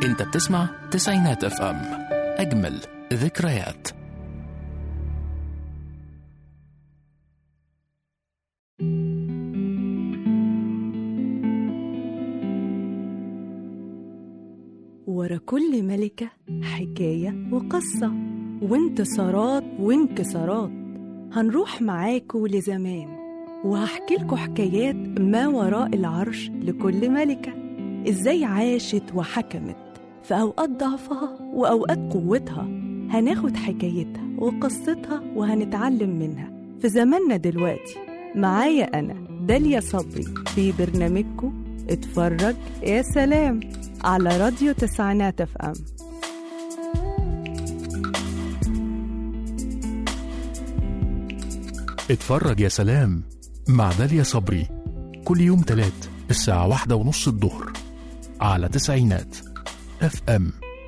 انت بتسمع تسعينات اف ام اجمل ذكريات ورا كل ملكة حكاية وقصة وانتصارات وانكسارات هنروح معاكوا لزمان وهحكي لكم حكايات ما وراء العرش لكل ملكة ازاي عاشت وحكمت في أوقات ضعفها وأوقات قوتها هناخد حكايتها وقصتها وهنتعلم منها في زماننا دلوقتي معايا أنا داليا صبري في برنامجكم اتفرج يا سلام على راديو تسعينات اف ام اتفرج يا سلام مع داليا صبري كل يوم تلات الساعة واحدة ونص الظهر على تسعينات اف ام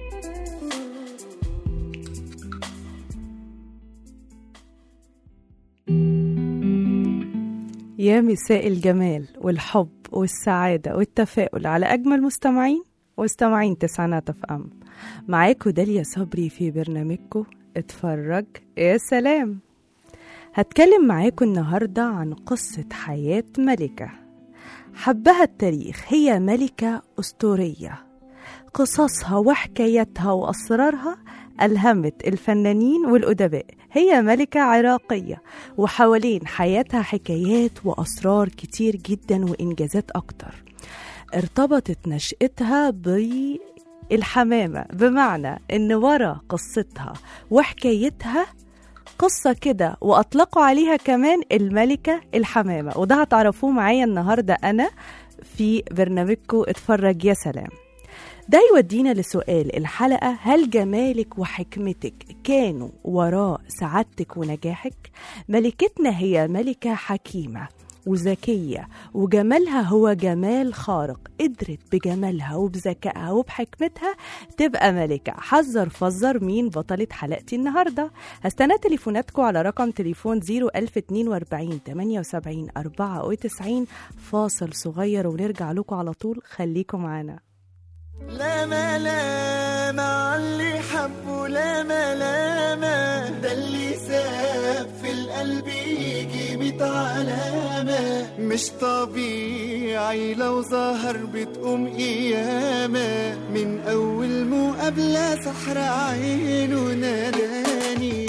يا مساء الجمال والحب والسعادة والتفاؤل على أجمل مستمعين مستمعين تسعينات اف ام معاكم داليا صبري في برنامجكم اتفرج يا سلام هتكلم معاكم النهاردة عن قصة حياة ملكة حبها التاريخ هي ملكة أسطورية قصصها وحكاياتها وأسرارها ألهمت الفنانين والأدباء هي ملكة عراقية وحوالين حياتها حكايات وأسرار كتير جدا وإنجازات أكتر ارتبطت نشأتها بالحمامة بمعنى إن ورا قصتها وحكايتها قصة كده وأطلقوا عليها كمان الملكة الحمامة وده هتعرفوه معايا النهاردة أنا في برنامجكم اتفرج يا سلام ده يودينا لسؤال الحلقة هل جمالك وحكمتك كانوا وراء سعادتك ونجاحك؟ ملكتنا هي ملكة حكيمة وذكية وجمالها هو جمال خارق قدرت بجمالها وبذكائها وبحكمتها تبقى ملكة حذر فزر مين بطلة حلقتي النهاردة هستنى تليفوناتكم على رقم تليفون 01042 78 94 فاصل صغير ونرجع لكم على طول خليكم معانا لا ملامة عاللي حبه لا ملامة ده اللي ساب في القلب يجي ميت علامة مش طبيعي لو ظهر بتقوم قيامة من أول مقابلة سحر عينه ناداني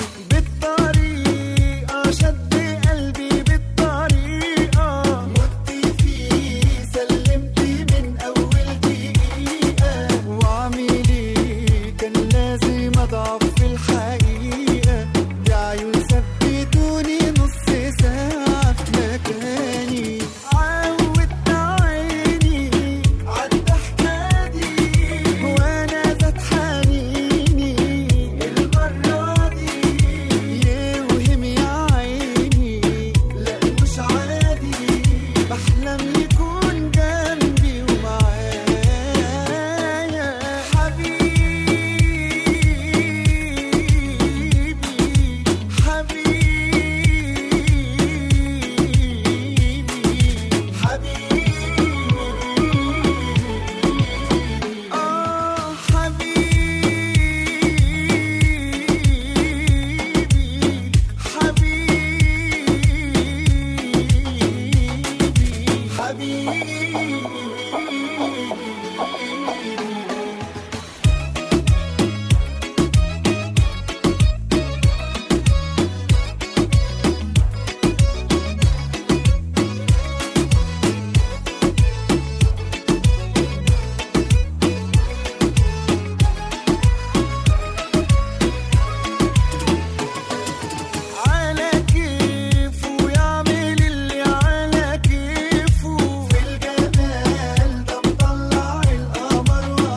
بالطريقة شد قلبي بالطريقة مت فيه سلمت من أول دقيقة وعميلي كان لازم أضعف في الحقيقة دي عيون ثبتوني نص ساعة في مكاني عودت عيني عالضحكة دي وأنا ذات حنيني المرة دي يوهم يا عيني لا مش عادي بحلم يكون جنبي ومعايا حبيبي حبيبي حبيبي آه حبيبي حبيبي حبيبي على كيفه يعمل اللي على كيفه في الجمال ده مطلع القمر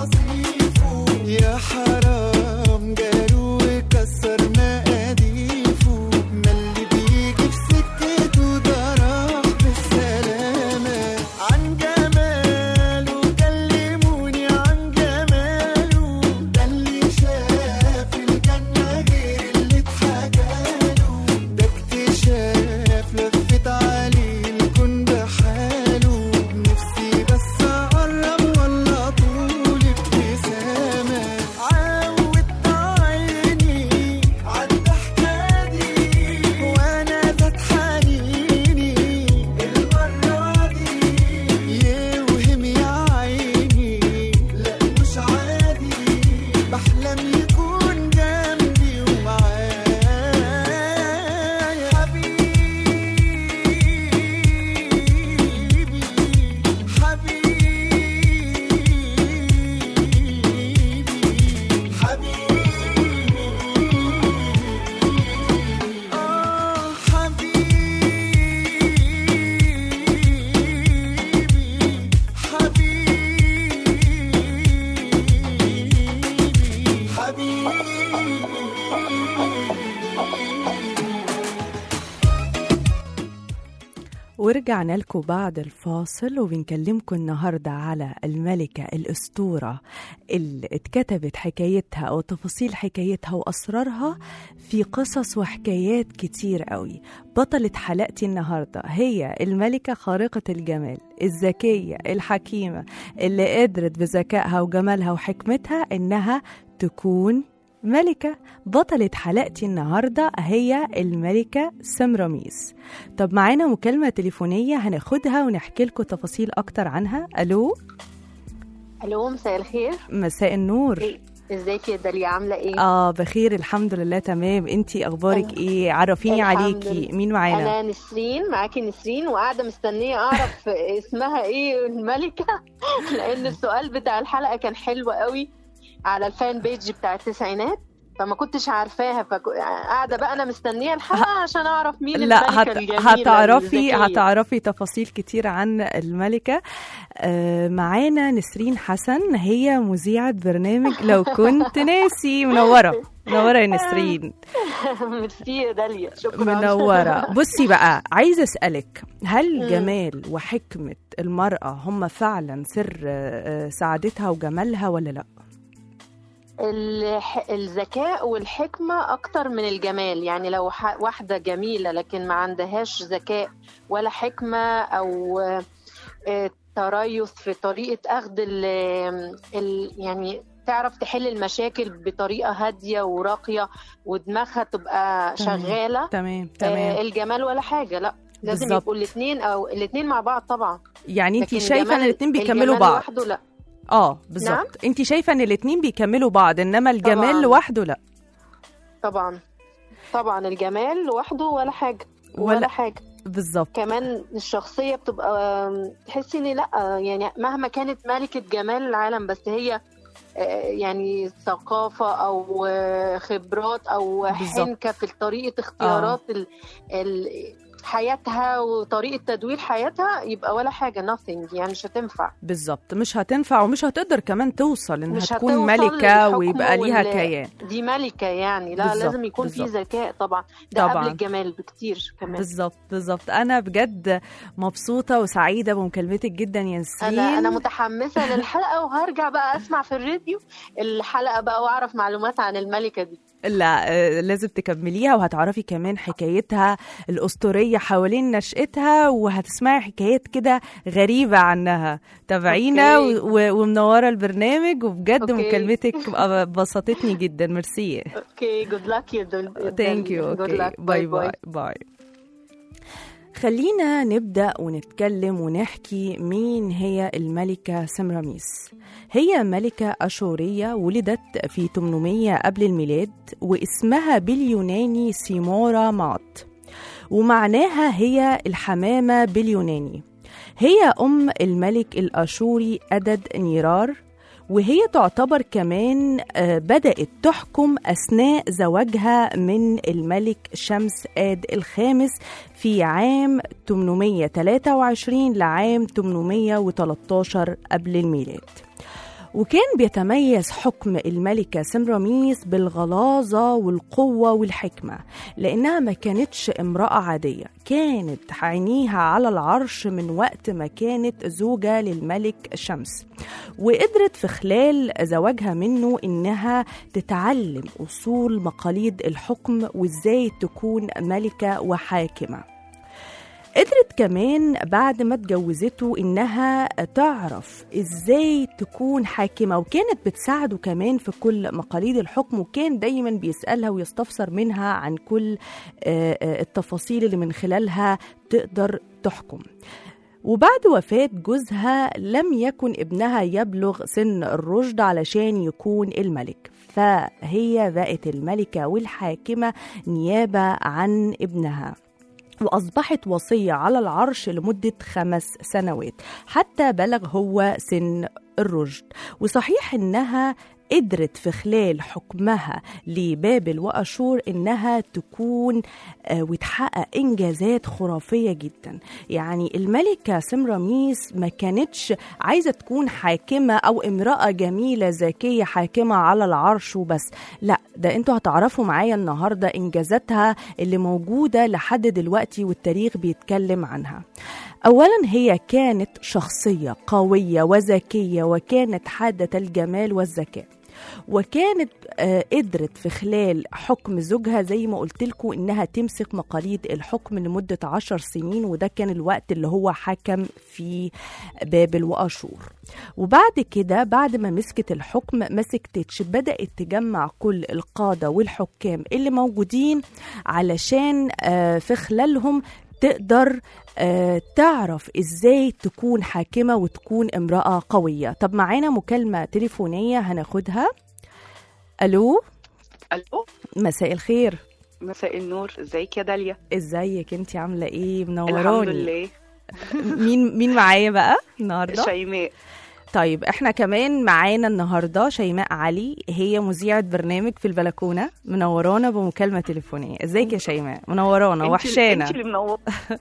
ورجعنا لكم بعد الفاصل وبنكلمكم النهاردة على الملكة الأسطورة اللي اتكتبت حكايتها أو تفاصيل حكايتها وأسرارها في قصص وحكايات كتير قوي بطلة حلقتي النهاردة هي الملكة خارقة الجمال الذكية الحكيمة اللي قدرت بذكائها وجمالها وحكمتها إنها تكون ملكة بطلة حلقتي النهاردة هي الملكة سمراميس طب معانا مكالمة تليفونية هناخدها ونحكي لكم تفاصيل أكتر عنها ألو الو مساء الخير مساء النور إيه، ازيك يا داليا عامله ايه آه بخير الحمد لله تمام انتي أخبارك أنا- إيه عرفيني الحمد عليكي لله. مين معانا انا نسرين معاكي نسرين وقاعده مستنيه اعرف اسمها ايه الملكه لان السؤال بتاع الحلقه كان حلو قوي على الفان بيج بتاع التسعينات فما كنتش عارفاها فقاعده بقى انا مستنيه الحلقه عشان اعرف مين لا الملكه هت... الجميله هتعرفي الذكية. هتعرفي تفاصيل كتير عن الملكة آه معانا نسرين حسن هي مذيعة برنامج لو كنت ناسي منورة منورة يا نسرين ميرسي يا داليا شكرا منورة بصي بقى عايزة أسألك هل مم. جمال وحكمة المرأة هم فعلا سر آه، سعادتها وجمالها ولا لا؟ الح... الذكاء والحكمة أكتر من الجمال يعني لو ح... واحدة جميلة لكن ما عندهاش ذكاء ولا حكمة أو آه، تريث في طريقة أخذ ال... ال... يعني تعرف تحل المشاكل بطريقة هادية وراقية ودماغها تبقى تمام. شغالة تمام آه، تمام الجمال ولا حاجة لا لازم بالظبط. يبقوا الاثنين أو الاثنين مع بعض طبعا يعني انت لكن شايفة ان جمال- الاتنين بيكملوا الجمال بعض لوحده لا اه بالظبط انت شايفة ان الاتنين بيكملوا بعض انما الجمال طبعاً. لوحده لا طبعا طبعا الجمال لوحده ولا حاجة ولا- ولا حاجة بالظبط كمان الشخصية بتبقى آم، تحسي ان لا يعني مهما كانت ملكة جمال العالم بس هي آه، يعني ثقافة أو آه، خبرات أو بالظبط. حنكة في طريقة اختيارات ال- ال- حياتها وطريقة تدوير حياتها يبقى ولا حاجة nothing يعني مش هتنفع بالظبط مش هتنفع ومش هتقدر كمان توصل انها مش تكون هتوصل ملكة للحكم ويبقى ليها وال- كيان دي ملكة يعني لا بالظبط، لازم يكون في بالظبط. ذكاء طبعا ده طبعاً. قبل الجمال بكتير كمان بالظبط بالظبط انا بجد مبسوطة وسعيدة بمكالمتك جدا يا نسرين انا انا متحمسه للحلقه وهرجع بقى اسمع في الراديو الحلقه بقى واعرف معلومات عن الملكه دي لا آه، لازم تكمليها وهتعرفي كمان حكايتها الأسطورية حوالين نشأتها وهتسمعي حكايات كده غريبة عنها تابعينا أوكي. و- و- ومنورة البرنامج وبجد أوكي. مكالمتك بسطتني جدا ميرسي اوكي جود لاك يا دول ثانك يو اوكي باي باي باي خلينا نبدأ ونتكلم ونحكي مين هي الملكة سمراميس هي ملكة أشورية ولدت في 800 قبل الميلاد واسمها باليوناني سيمورا مات ومعناها هي الحمامة باليوناني هي أم الملك الأشوري أدد نيرار وهي تعتبر كمان آه، بدأت تحكم أثناء زواجها من الملك شمس آد الخامس في عام 823 لعام 813 قبل الميلاد وكان بيتميز حكم الملكة سمراميس بالغلاظة والقوة والحكمة لأنها ما كانتش امرأة عادية كانت عينيها على العرش من وقت ما كانت زوجة للملك شمس وقدرت في خلال زواجها منه إنها تتعلم أصول مقاليد الحكم وإزاي تكون ملكة وحاكمة قدرت كمان بعد ما اتجوزته انها تعرف ازاي تكون حاكمه وكانت بتساعده كمان في كل مقاليد الحكم وكان دايما بيسالها ويستفسر منها عن كل آه، آه، التفاصيل اللي من خلالها تقدر تحكم وبعد وفاة جوزها لم يكن ابنها يبلغ سن الرشد علشان يكون الملك فهي بقت الملكة والحاكمة نيابة عن ابنها وأصبحت وصية على العرش لمدة خمس سنوات حتى بلغ هو سن الرشد وصحيح إنها قدرت في خلال حكمها لبابل وأشور إنها تكون آه، وتحقق إنجازات خرافية جدا يعني الملكة سمراميس ما كانتش عايزة تكون حاكمة أو امرأة جميلة ذكية حاكمة على العرش وبس لا ده انتوا هتعرفوا معايا النهاردة إنجازاتها اللي موجودة لحد دلوقتي والتاريخ بيتكلم عنها اولا هي كانت شخصيه قويه وذكيه وكانت حاده الجمال والذكاء وكانت آه، قدرت في خلال حكم زوجها زي ما قلت لكم انها تمسك مقاليد الحكم لمده عشر سنين وده كان الوقت اللي هو حكم في بابل واشور وبعد كده بعد ما مسكت الحكم ما سكتتش بدات تجمع كل القاده والحكام اللي موجودين علشان آه، في خلالهم تقدر آه، تعرف ازاي تكون حاكمه وتكون امراه قويه طب معانا مكالمه تليفونيه هناخدها الو الو مساء الخير مساء النور ازيك يا داليا ازيك انت عامله ايه الحمد منوراني لله مين مين معايا بقى النهارده شيماء طيب احنا كمان معانا النهارده شيماء علي هي مذيعه برنامج في البلكونه منورانا بمكالمه تليفونيه ازيك يا شيماء منورانا انت- وحشانا انت اللي منوره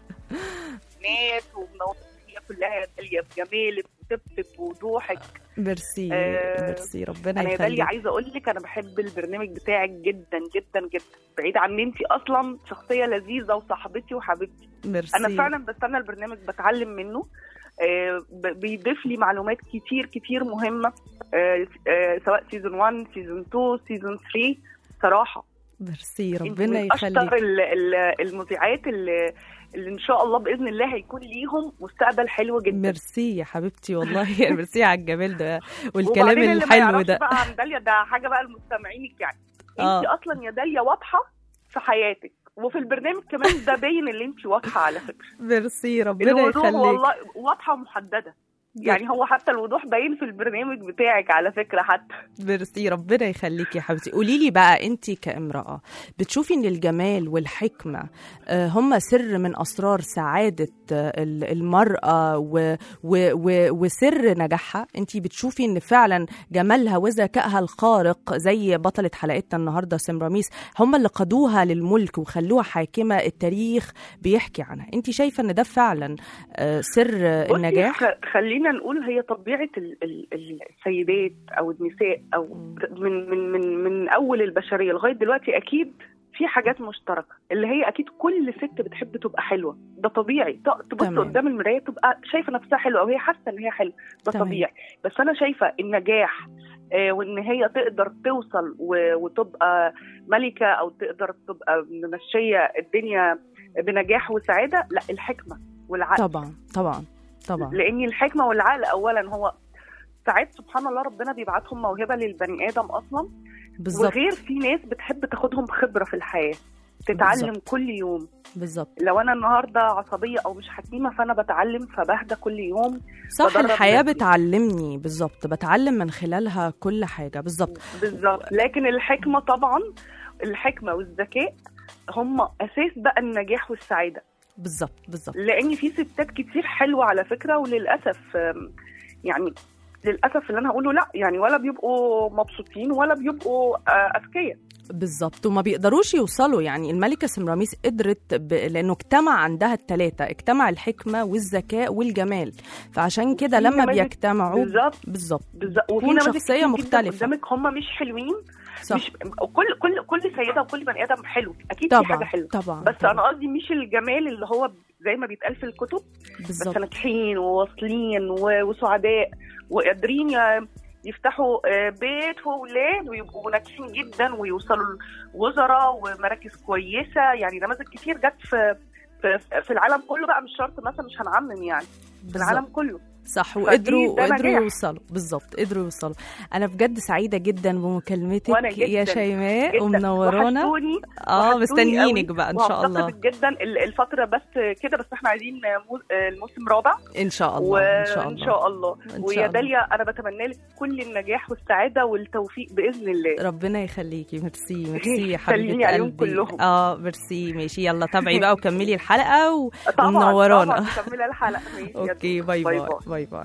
ناس ومنوره الدنيا كلها يا داليا بجمالك وطيبتك ووضوحك ميرسي آه، ميرسي ربنا انا يا داليا يخليك عايزه اقول لك انا بحب البرنامج بتاعك جدا جدا جدا بعيد عن ان انت اصلا شخصيه لذيذه وصاحبتي وحبيبتي ميرسي انا فعلا بستنى البرنامج بتعلم منه آه، ب- بيضيف لي معلومات كتير كتير مهمه آه، آه، سواء سيزون 1 سيزون 2 سيزون 3 صراحه ميرسي انت ربنا من اشطر يخليك ال- ال- المذيعات اللي, اللي ان شاء الله باذن الله هيكون ليهم مستقبل حلو جدا ميرسي يا حبيبتي والله ميرسي على الجمال ده والكلام وبعدين اللي ما الحلو يعرفش ده بقى عن داليا ده حاجه بقى لمستمعينك يعني آه. انت اصلا يا داليا واضحه في حياتك وفي البرنامج كمان ده باين اللي انت واضحه على فكره ميرسي ربنا الوضوح يخليك والله واضحه ومحدده يعني هو حتى الوضوح باين في البرنامج بتاعك على فكره حتى ميرسي ربنا يخليك يا حبيبتي قولي لي بقى انت كامراه بتشوفي ان الجمال والحكمه آه، هم سر من اسرار سعاده آه، ال- المراه و و و وسر نجاحها انت بتشوفي ان فعلا جمالها وذكائها الخارق زي بطله حلقتنا النهارده سمراميس هم اللي قادوها للملك وخلوها حاكمه التاريخ بيحكي عنها انت شايفه ان ده فعلا آه، سر آه، بصي، النجاح خ- خلينا نقول هي طبيعه ال- ال- ال- السيدات او النساء او من من من من اول البشريه لغايه دلوقتي اكيد في حاجات مشتركه اللي هي اكيد كل ست بتحب تبقى حلوه ده طبيعي ت- تبص تمام. قدام المرايه تبقى شايفه نفسها حلوه او هي حاسه ان هي حلوه ده تمام. طبيعي بس انا شايفه النجاح آه، وان هي تقدر توصل و- وتبقى ملكه او تقدر تبقى ممشيه الدنيا بنجاح وسعاده لا الحكمه والعقل طبعا طبعا طبعا لان الحكمه والعقل اولا هو ساعات سبحان الله ربنا بيبعتهم موهبه للبني ادم اصلا بالظبط وغير في ناس بتحب تاخدهم خبره في الحياه تتعلم بالظبط. كل يوم بالظبط لو انا النهارده عصبيه او مش حكيمه فانا بتعلم فبهدى كل يوم صح بدرب الحياة نفسي. بتعلمني بالظبط بتعلم من خلالها كل حاجة بالظبط بالظبط لكن الحكمه طبعا الحكمه والذكاء هم اساس بقى النجاح والسعاده بالظبط بالظبط لان في ستات كتير حلوه على فكره وللاسف آم، يعني للاسف اللي انا هقوله لا يعني ولا بيبقوا مبسوطين ولا بيبقوا آه، اذكياء بالظبط وما بيقدروش يوصلوا يعني الملكة سمراميس قدرت ب... لأنه اجتمع عندها التلاتة اجتمع الحكمة والذكاء والجمال فعشان كده في لما نماذج- بيجتمعوا بالظبط بالظبط بالظبط وفي تكون نماذج شخصية كتير جداً مختلفة. قدامك هم مش حلوين صح مش كل كل كل سيده وكل بني ادم حلو اكيد في حاجه طبعا حلوه طبعا بس طبعا. انا قصدي مش الجمال اللي هو زي ما بيتقال في الكتب بس بالظبط ناجحين وواصلين و- وسعداء وقادرين ي- يفتحوا آه، بيت واولاد ويبقوا ناجحين جدا ويوصلوا لوزراء ومراكز كويسه يعني نماذج كتير جت في في في العالم كله بقى مش شرط مثلا مش هنعمم يعني في العالم بالظبط كله صح وقدروا ده وقدروا نجاح. يوصلوا بالظبط قدروا يوصلوا انا بجد سعيده جدا بمكالمتك وأنا يا جداً، شيماء جدا ومنورانا وحشتوني اه وحشتوني مستنيينك قوي بقى ان شاء الله وهفتقدك جدا ال- الفتره بس كده بس احنا عايزين مو- الموسم رابع ان شاء الله ان شاء وان الله شاء الله إن شاء ويا الله. داليا انا بتمنى لك كل النجاح والسعاده والتوفيق باذن الله ربنا يخليكي ميرسي ميرسي يا حبيبه سلمي عليهم قلبي كلهم. اه ميرسي ماشي يلا تابعي بقى وكملي الحلقه و... طبعا ومنورانا. طبعا مكمله الحلقه ماشي يا اوكي دكتور. باي باي باي باي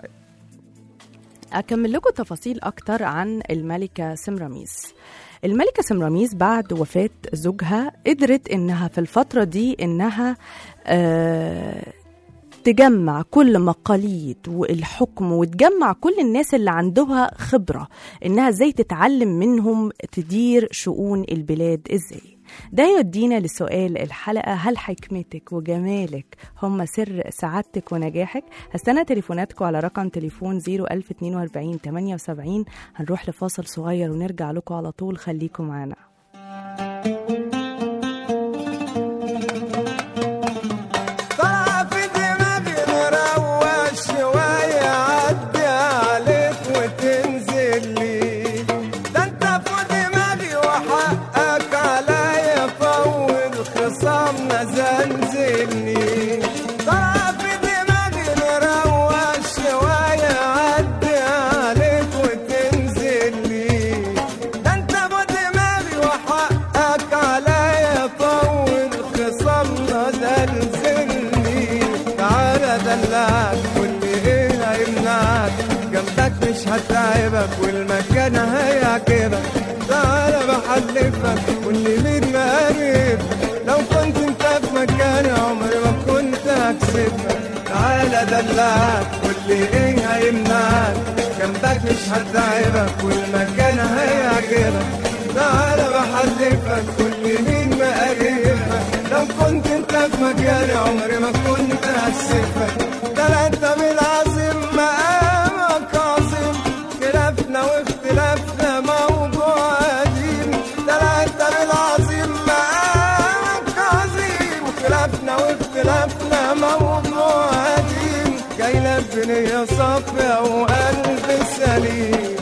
اكمل لكم تفاصيل اكتر عن الملكه سمراميس الملكة سمراميس بعد وفاة زوجها قدرت إنها في الفترة دي إنها آه تجمع كل مقاليد والحكم وتجمع كل الناس اللي عندها خبرة إنها إزاي تتعلم منهم تدير شؤون البلاد إزاي ده يودينا لسؤال الحلقة هل حكمتك وجمالك هم سر سعادتك ونجاحك هستنى تليفوناتكم على رقم تليفون 01042 78 هنروح لفاصل صغير ونرجع لكم على طول خليكم معانا طلع في دماغي مروق شوية عدي عليك وتنزل لي ده انت في دماغي وحقك عليا فول خصامنا زنزلني طلع في دماغي مروق شوية عدي عليك وتنزل لي ده انت في دماغي وحقك عليا فول خصامنا زلزلني تعالى دلعك واللي ايه هيمنعك جنبك مش هتعبك والمكان هيعجبك تعالى بحلفك واللي مين مقرب لو كنت انت في مكاني عمري ما كنت هكسبك تعالى دلعك واللي ايه هيمنعك جنبك مش هتعبك والمكان هيعجبك تعالى بحلفك كل مين مقربك لو كنت انت في مكاني عمري ما كنت هسيبك ده انت بالعظيم مقامك عظيم خلافنا واختلافنا موضوع قديم ده انت بالعظيم مقامك عظيم خلافنا واختلافنا موضوع قديم جاي لك بنية صافية وقلب سليم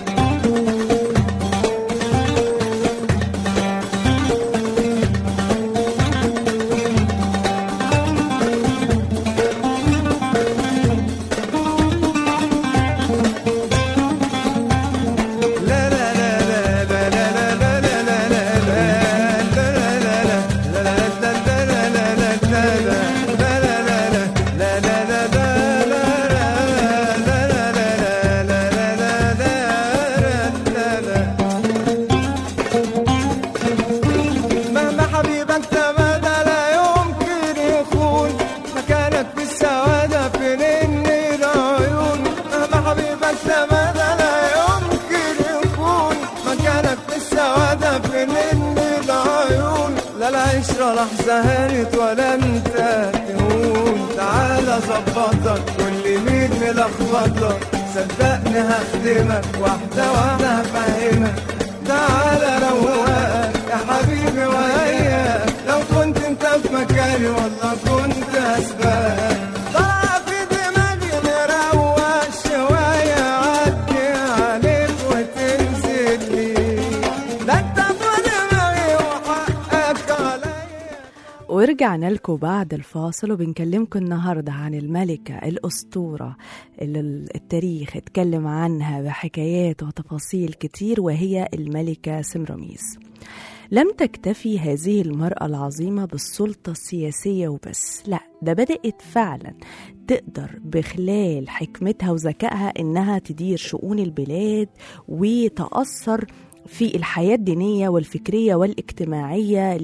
مهما حبيبك تمادى لا يمكن يخون مكانك في السعادة في نن العيون مهما حبيبك تمادى لا يمكن يكون مكانك في السعادة في نن العيون لا العشرة لحظة هانت ولا انت تهون تعالى ظبطك كل مين ملخبطك صدقني هخدمك واحدة واحدة هفهمك تعالى روقك يا حبيبي وياك لو كنت انت في مكاني والله كنت اسبقك طلع في دماغي مروق شوية عدي عليك وتنزل لي ده انت في دماغي وحقك عليا ورجعنا لكم بعد الفاصل وبنكلمكم النهاردة عن الملكة الأسطورة اللي التاريخ اتكلم عنها بحكايات وتفاصيل كتير وهي الملكة سمرميس لم تكتفي هذه المرأة العظيمة بالسلطة السياسية وبس لا ده بدأت فعلا تقدر بخلال حكمتها وذكائها إنها تدير شؤون البلاد وتأثر في الحياة الدينية والفكرية والاجتماعية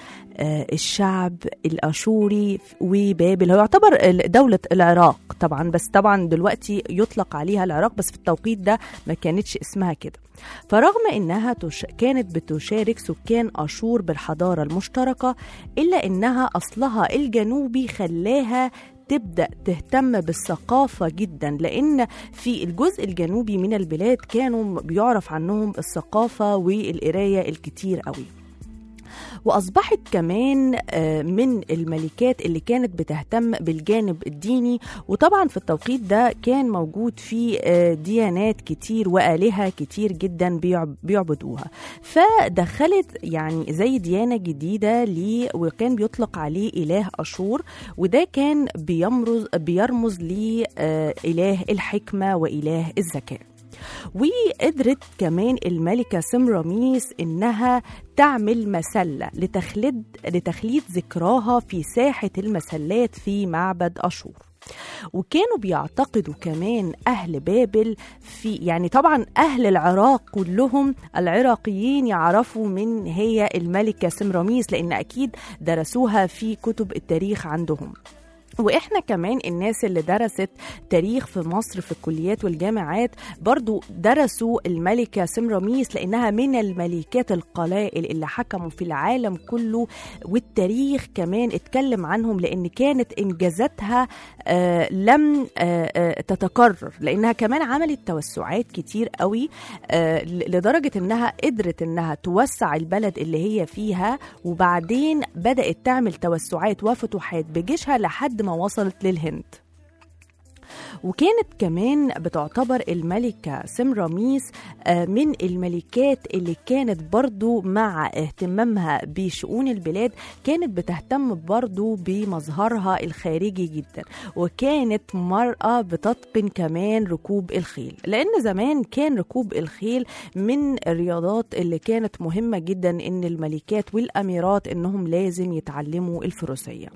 للشعب الأشوري وبابل هو يعتبر دولة العراق طبعا بس طبعا دلوقتي يطلق عليها العراق بس في التوقيت ده ما كانتش اسمها كده فرغم انها تش... كانت بتشارك سكان اشور بالحضاره المشتركه الا انها اصلها الجنوبي خلاها تبدا تهتم بالثقافه جدا لان في الجزء الجنوبي من البلاد كانوا بيعرف عنهم الثقافه والقرايه الكتير قوي واصبحت كمان آه، من الملكات اللي كانت بتهتم بالجانب الديني وطبعا في التوقيت ده كان موجود في آه، ديانات كتير والهه كتير جدا بيعب- بيعبدوها فدخلت يعني زي ديانه جديده ليه وكان بيطلق عليه اله اشور وده كان بيمرز بيرمز لاله الحكمه واله الذكاء وقدرت كمان الملكة سمراميس إنها تعمل مسلة لتخليد لتخليد ذكراها في ساحة المسلات في معبد أشور وكانوا بيعتقدوا كمان أهل بابل في يعني طبعا أهل العراق كلهم العراقيين يعرفوا من هي الملكة سمراميس لأن أكيد درسوها في كتب التاريخ عندهم واحنا كمان الناس اللي درست تاريخ في مصر في الكليات والجامعات برضو درسوا الملكة سمراميس لانها من الملكات القلائل اللي حكموا في العالم كله والتاريخ كمان اتكلم عنهم لان كانت انجازاتها آه لم آه آه تتكرر لانها كمان عملت توسعات كتير قوي آه لدرجة انها قدرت انها توسع البلد اللي هي فيها وبعدين بدأت تعمل توسعات وفتوحات بجيشها لحد ما وصلت للهند وكانت كمان بتعتبر الملكة سمراميس آه، من الملكات اللي كانت برضو مع اهتمامها بشؤون البلاد كانت بتهتم برضو بمظهرها الخارجي جدا وكانت مرأة بتتقن كمان ركوب الخيل لأن زمان كان ركوب الخيل من الرياضات اللي كانت مهمة جدا إن الملكات والأميرات إنهم لازم يتعلموا الفروسية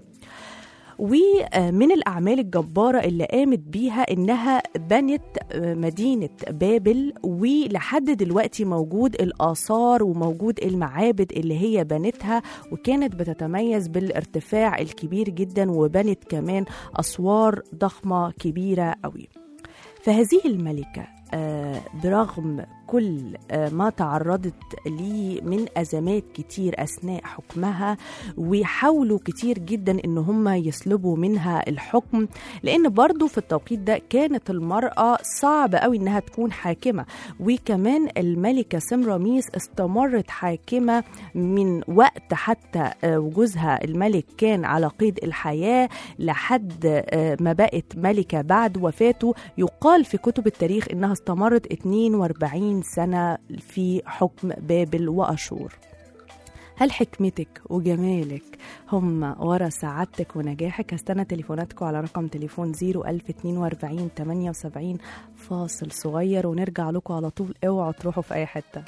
ومن الأعمال الجبارة اللي قامت بيها إنها بنت مدينة بابل ولحد دلوقتي موجود الآثار وموجود المعابد اللي هي بنتها وكانت بتتميز بالارتفاع الكبير جدا وبنت كمان أسوار ضخمة كبيرة قوي فهذه الملكة آه، برغم كل آه، ما تعرضت ليه من أزمات كتير أثناء حكمها وحاولوا كتير جدا إن هم يسلبوا منها الحكم لأن برضو في التوقيت ده كانت المرأة صعب قوي إنها تكون حاكمة وكمان الملكة سمراميس استمرت حاكمة من وقت حتى آه، وجوزها الملك كان على قيد الحياة لحد آه، ما بقت ملكة بعد وفاته يقال في كتب التاريخ إنها استمرت 42 سنة في حكم بابل وأشور هل حكمتك وجمالك هم ورا سعادتك ونجاحك هستنى تليفوناتكم على رقم تليفون 01042 78 فاصل صغير ونرجع لكم على طول اوعوا تروحوا في اي حته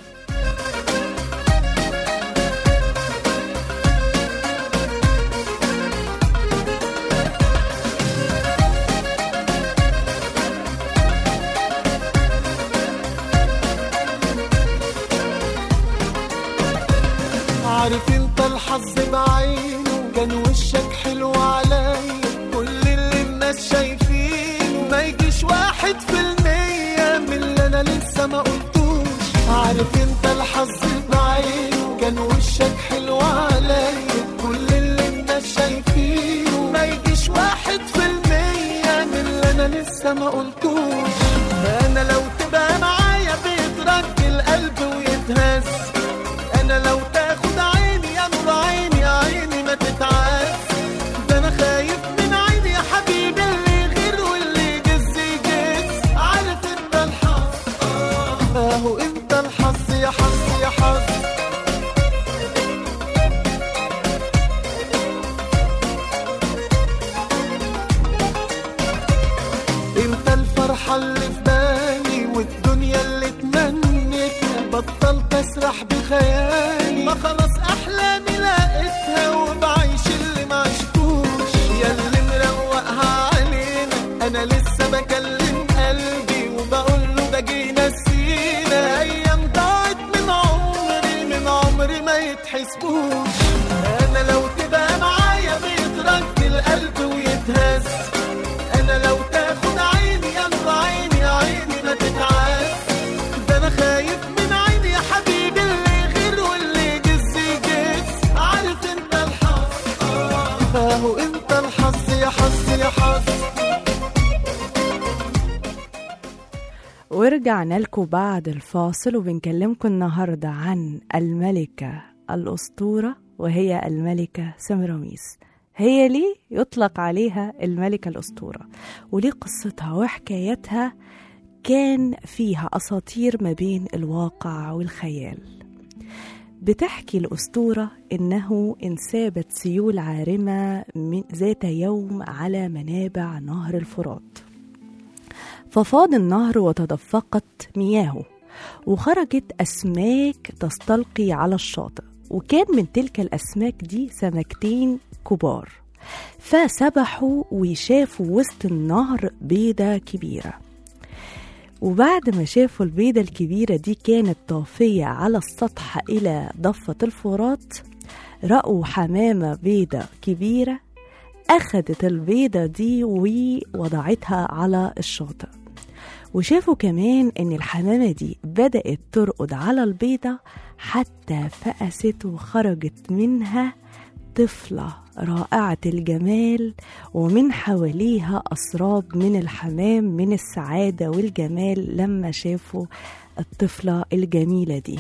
عارف انت الحظ بعينه كان وشك حلو عليا كل اللي الناس شايفينه ما يجيش واحد في المية من اللي انا لسه ما قلتوش عارف انت الحظ بعينه كان وشك حلو عليا كل اللي الناس شايفينه ما يجيش واحد في المية من اللي انا لسه ما قلتوش انا لو تبقى معايا بيترك القلب ويتهز انا لو تاخد عيني يا نور عيني يا عيني ما تتعز ده انا خايف من عيني يا حبيبي اللي غير واللي يجز يجز عارف انت الحظ آه، اهو انت الحظ يا حظ يا حظ انت الفرحة اللي في بالي والدنيا اللي تمنيتها بطلت اسرح بخيالي ما خلاص احلامي لقيتها وبعيش اللي ما عشتوش يا اللي مروقها علينا انا لسه بكلم قلبي وبقول له ده جينا سينا ايام ضاعت من عمري من عمري ما يتحسبوش انا لو تبقى معايا بيترك القلب ويتهز انا لو تاخد عيني يا نور عيني يا عيني ما تتعاس ده انا خايف من عيني يا حبيبي اللي غير واللي يجز يجز عارف انت الحظ آه، اهو انت الحظ يا حظ يا حظ ورجعنا لكم بعد الفاصل وبنكلمكم النهارده عن الملكة الأسطورة وهي الملكة سمراميس هي ليه يطلق عليها الملكة الأسطورة وليه قصتها وحكايتها كان فيها أساطير ما بين الواقع والخيال بتحكي الأسطورة إنه انسابت سيول عارمة من ذات يوم على منابع نهر الفرات ففاض النهر وتدفقت مياهه وخرجت أسماك تستلقي على الشاطئ وكان من تلك الأسماك دي سمكتين كبار فسبحوا وشافوا وسط النهر بيضة كبيرة وبعد ما شافوا البيضة الكبيرة دي كانت طافية على السطح إلى ضفة الفرات رأوا حمامة بيضة كبيرة أخدت البيضة دي ووضعتها على الشاطئ وشافوا كمان إن الحمامة دي بدأت ترقد على البيضة حتى فقست وخرجت منها طفلة رائعة الجمال ومن حواليها أسراب من الحمام من السعادة والجمال لما شافوا الطفلة الجميلة دي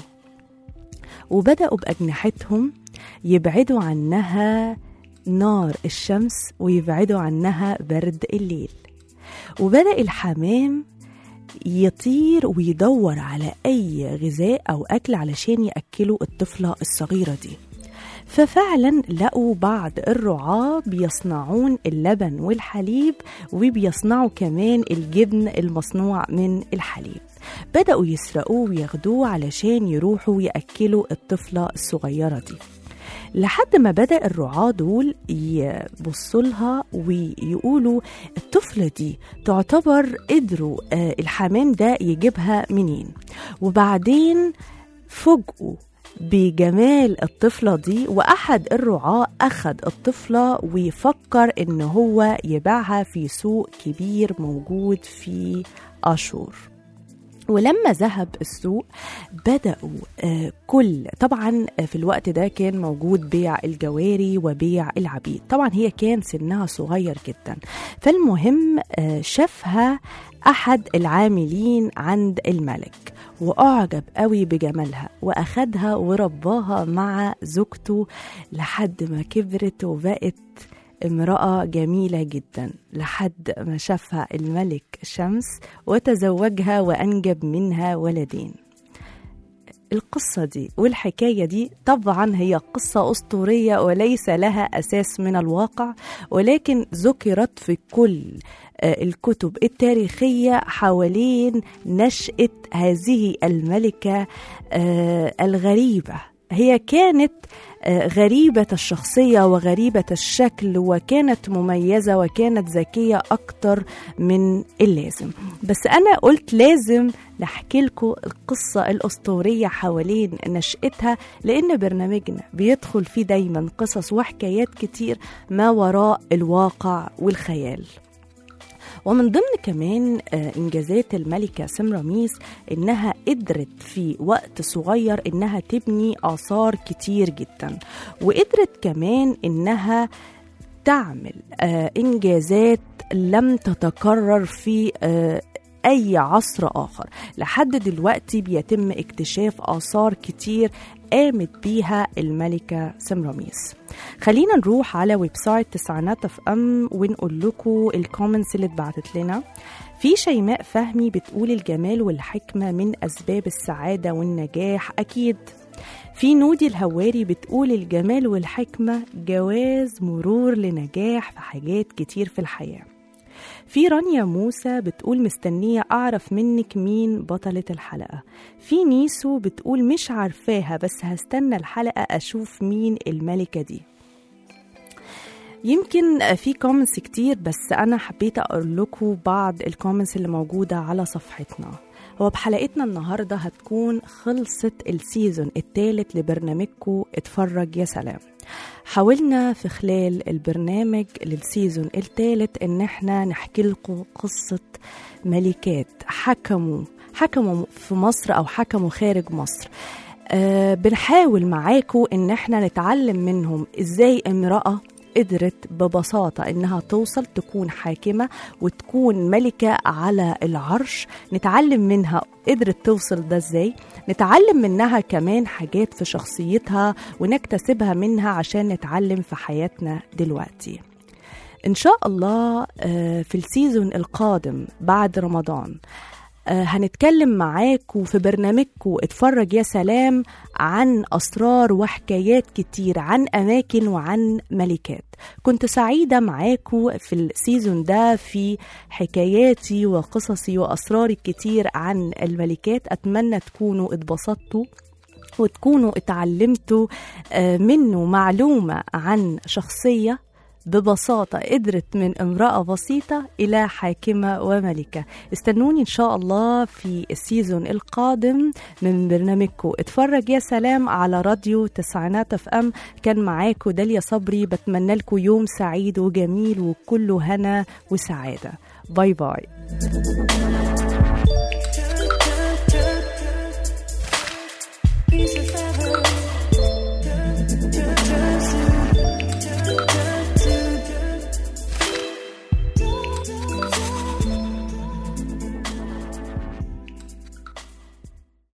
وبدأوا بأجنحتهم يبعدوا عنها نار الشمس ويبعدوا عنها برد الليل وبدأ الحمام يطير ويدور على أي غذاء أو أكل علشان يأكلوا الطفلة الصغيرة دي ففعلا لقوا بعض الرعاة بيصنعون اللبن والحليب وبيصنعوا كمان الجبن المصنوع من الحليب بدأوا يسرقوه وياخدوه علشان يروحوا يأكلوا الطفلة الصغيرة دي لحد ما بدأ الرعاة دول يبصوا لها ويقولوا الطفلة دي تعتبر قدروا آه، الحمام ده يجيبها منين وبعدين فوجئوا بجمال الطفلة دي وأحد الرعاة أخد الطفلة ويفكر إن هو يبيعها في سوق كبير موجود في أشور ولما ذهب السوق بدأوا آه، كل طبعا آه، في الوقت ده كان موجود بيع الجواري وبيع العبيد طبعا هي كان سنها صغير جدا فالمهم آه، شافها أحد العاملين عند الملك وأعجب قوي بجمالها وأخدها ورباها مع زوجته لحد ما كبرت وبقت امرأة جميلة جدا لحد ما شافها الملك شمس وتزوجها وأنجب منها ولدين القصة دي والحكاية دي طبعا هي قصة أسطورية وليس لها أساس من الواقع ولكن ذكرت في كل آه، الكتب التاريخية حوالين نشأة هذه الملكة آه، الغريبة هي كانت آه، غريبة الشخصية وغريبة الشكل وكانت مميزة وكانت ذكية أكتر من اللازم بس أنا قلت لازم نحكي لكم القصة الأسطورية حوالين نشأتها لأن برنامجنا بيدخل فيه دايما قصص وحكايات كتير ما وراء الواقع والخيال ومن ضمن كمان آه، انجازات الملكه سمراميس انها قدرت في وقت صغير انها تبني اثار كتير جدا وقدرت كمان انها تعمل آه، انجازات لم تتكرر في آه، اي عصر اخر لحد دلوقتي بيتم اكتشاف اثار كتير قامت بيها الملكه سمراميس خلينا نروح على ويب سايت تسعينات اف ام ونقول لكم الكومنتس اللي اتبعتت لنا في شيماء فهمي بتقول الجمال والحكمه من اسباب السعاده والنجاح اكيد في نودي الهواري بتقول الجمال والحكمه جواز مرور لنجاح في حاجات كتير في الحياه في رانيا موسى بتقول مستنية أعرف منك مين بطلة الحلقة في نيسو بتقول مش عارفاها بس هستنى الحلقة أشوف مين الملكة دي يمكن في كومنتس كتير بس أنا حبيت أقول لكم بعض الكومنتس اللي موجودة على صفحتنا هو بحلقتنا النهاردة هتكون خلصت السيزون الثالث لبرنامجكم اتفرج يا سلام حاولنا في خلال البرنامج للسيزون الثالث ان احنا نحكي لكم قصة ملكات حكموا حكموا في مصر او حكموا خارج مصر أه بنحاول معاكم ان احنا نتعلم منهم ازاي امرأة قدرت ببساطة إنها توصل تكون حاكمة وتكون ملكة على العرش نتعلم منها قدرت توصل ده إزاي نتعلم منها كمان حاجات في شخصيتها ونكتسبها منها عشان نتعلم في حياتنا دلوقتي إن شاء الله آه، في السيزون القادم بعد رمضان آه، هنتكلم معاكم في برنامجكم اتفرج يا سلام عن أسرار وحكايات كتير عن أماكن وعن ملكات كنت سعيدة معاكم في السيزون ده في حكاياتي وقصصي وأسراري الكتير عن الملكات أتمنى تكونوا اتبسطتوا وتكونوا اتعلمتوا آه، منه معلومة عن شخصية ببساطة قدرت من امرأة بسيطة إلى حاكمة وملكة استنوني إن شاء الله في السيزون القادم من برنامجكم اتفرج يا سلام على راديو تسعينات اف ام كان معاكم داليا صبري بتمنى لكم يوم سعيد وجميل وكله هنا وسعادة باي باي